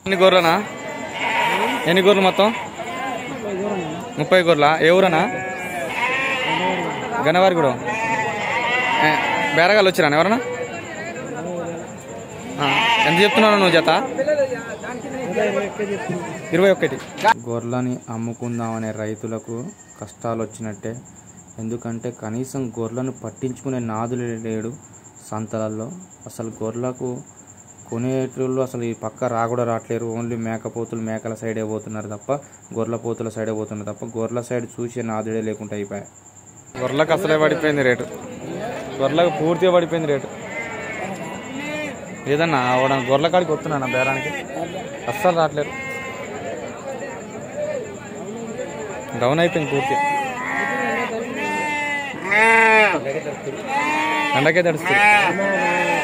ఎన్ని గొర్రెనా ఎన్ని గొర్రెలు మొత్తం ముప్పై గొర్రెల ఏ ఊరనా గన్నవారి కూడా బేరగాళ్ళు వచ్చిరా ఎవరన్నా ఆ, ఎంత చెప్తున్నావు నువ్వు జత ఇరవై ఒకటి గొర్రెలని అమ్ముకుందామనే రైతులకు కష్టాలు వచ్చినట్టే ఎందుకంటే కనీసం గొర్రెలను పట్టించుకునే నాదులు లేడు సంతలలో అసలు గొర్రెలకు కొనేటోళ్ళు అసలు ఈ పక్క రా కూడా రావట్లేరు ఓన్లీ మేకపోతులు మేకల సైడే పోతున్నారు తప్ప గొర్రెల పోతుల సైడే పోతున్నారు తప్ప గొర్రెల సైడ్ చూసే నాదుడే లేకుండా అయిపోయాయి గొర్రెలకు అసలే పడిపోయింది రేటు గొర్రెలకు పూర్తిగా పడిపోయింది రేటు ఏదన్నా వాడు గొర్రెల కాడికి వస్తున్నా బేరానికి అస్సలు రావట్లేరు డౌన్ అయిపోయింది పూర్తి ఎండకే తడుస్తుంది